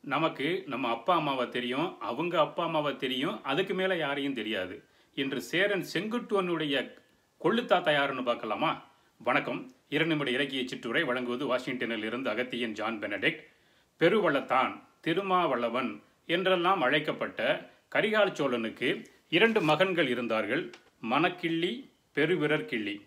நமக்கு நம்ம அப்பா அம்மாவை தெரியும் அவங்க அப்பா அம்மாவை தெரியும் அதுக்கு மேலே யாரையும் தெரியாது இன்று சேரன் செங்குட்டுவனுடைய கொள்ளுத்தாத்தா யாருன்னு பார்க்கலாமா வணக்கம் இரண்டு நிமிட இலக்கிய சிற்றுரை வழங்குவது வாஷிங்டனில் இருந்து அகத்தியன் ஜான் பெனடிக்ட் பெருவளத்தான் திருமாவளவன் என்றெல்லாம் அழைக்கப்பட்ட கரிகால் சோழனுக்கு இரண்டு மகன்கள் இருந்தார்கள் மணக்கிள்ளி பெருவிரர் கிள்ளி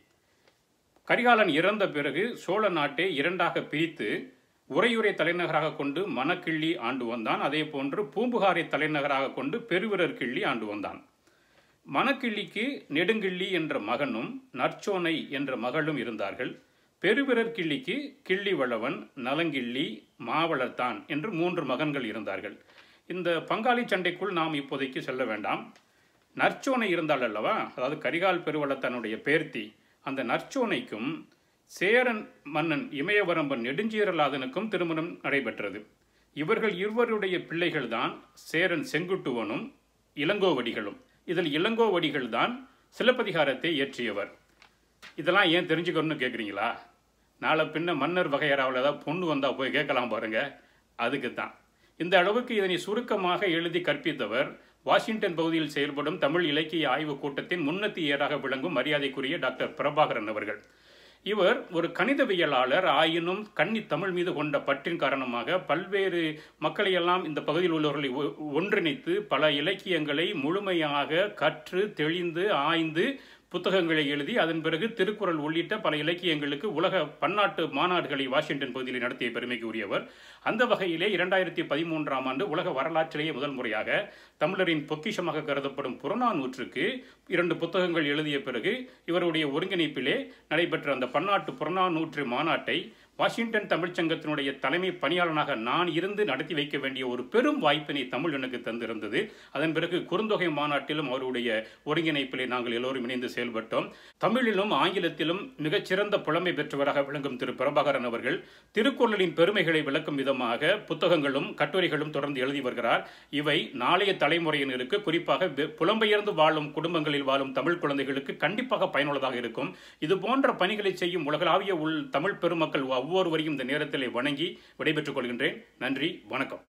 கரிகாலன் இறந்த பிறகு சோழ நாட்டை இரண்டாக பிரித்து உறையூரை தலைநகராக கொண்டு மணக்கிள்ளி ஆண்டு வந்தான் அதே போன்று பூம்புகாரை தலைநகராக கொண்டு பெருவிரர் கிள்ளி ஆண்டு வந்தான் மணக்கிள்ளிக்கு நெடுங்கிள்ளி என்ற மகனும் நற்சோனை என்ற மகளும் இருந்தார்கள் பெருவிரர் கிள்ளிக்கு கிள்ளி வளவன் நலங்கிள்ளி மாவளத்தான் என்று மூன்று மகன்கள் இருந்தார்கள் இந்த பங்காளி சண்டைக்குள் நாம் இப்போதைக்கு செல்ல வேண்டாம் நற்சோனை இருந்தால் அல்லவா அதாவது கரிகால் பெருவளத்தனுடைய பேர்த்தி அந்த நற்சோனைக்கும் சேரன் மன்னன் இமயவரம்பன் நெடுஞ்சீரலாதனுக்கும் திருமணம் நடைபெற்றது இவர்கள் இருவருடைய பிள்ளைகள்தான் சேரன் செங்குட்டுவனும் இளங்கோவடிகளும் இதில் இளங்கோவடிகள் தான் சிலப்பதிகாரத்தை இயற்றியவர் இதெல்லாம் ஏன் தெரிஞ்சுக்கணும்னு கேட்குறீங்களா நாளை பின்ன மன்னர் வகையறாவில் ஏதாவது பொண்ணு வந்தால் போய் கேட்கலாம் பாருங்க அதுக்கு தான் இந்த அளவுக்கு இதனை சுருக்கமாக எழுதி கற்பித்தவர் வாஷிங்டன் பகுதியில் செயல்படும் தமிழ் இலக்கிய ஆய்வுக் கூட்டத்தின் முன்னத்தியராக விளங்கும் மரியாதைக்குரிய டாக்டர் பிரபாகரன் அவர்கள் இவர் ஒரு கணிதவியலாளர் ஆயினும் கன்னி தமிழ் மீது கொண்ட பற்றின் காரணமாக பல்வேறு மக்களையெல்லாம் இந்த பகுதியில் உள்ளவர்களை ஒ- ஒன்றிணைத்து பல இலக்கியங்களை முழுமையாக கற்று தெளிந்து ஆய்ந்து புத்தகங்களை எழுதி அதன் பிறகு திருக்குறள் உள்ளிட்ட பல இலக்கியங்களுக்கு உலக பன்னாட்டு மாநாடுகளை வாஷிங்டன் பகுதியில் நடத்திய பெருமைக்கு உரியவர் அந்த வகையிலே இரண்டாயிரத்தி பதிமூன்றாம் ஆண்டு உலக வரலாற்றிலேயே முதல் முறையாக தமிழரின் பொக்கிஷமாக கருதப்படும் புறநானூற்றுக்கு இரண்டு புத்தகங்கள் எழுதிய பிறகு இவருடைய ஒருங்கிணைப்பிலே நடைபெற்ற அந்த பன்னாட்டு புறநானூற்று மாநாட்டை வாஷிங்டன் தமிழ்ச்சங்கத்தினுடைய தலைமை பணியாளனாக நான் இருந்து நடத்தி வைக்க வேண்டிய ஒரு பெரும் வாய்ப்பினை தமிழ் எனக்கு தந்திருந்தது அதன் பிறகு குறுந்தொகை மாநாட்டிலும் அவருடைய ஒருங்கிணைப்பிலே நாங்கள் எல்லோரும் இணைந்து செயல்பட்டோம் தமிழிலும் ஆங்கிலத்திலும் மிகச்சிறந்த புலமை பெற்றவராக விளங்கும் திரு பிரபாகரன் அவர்கள் திருக்குறளின் பெருமைகளை விளக்கும் விதமாக புத்தகங்களும் கட்டுரைகளும் தொடர்ந்து எழுதி வருகிறார் இவை நாளைய தலைமுறையினருக்கு குறிப்பாக வெ- புலம்பெயர்ந்து வாழும் குடும்பங்களில் வாழும் தமிழ் குழந்தைகளுக்கு கண்டிப்பாக பயனுள்ளதாக இருக்கும் இது போன்ற பணிகளை செய்யும் உலகளாவிய உள் தமிழ் பெருமக்கள் ஒவ்வொருவரையும் இந்த நேரத்திலே வணங்கி விடைபெற்றுக் கொள்கின்றேன் நன்றி வணக்கம்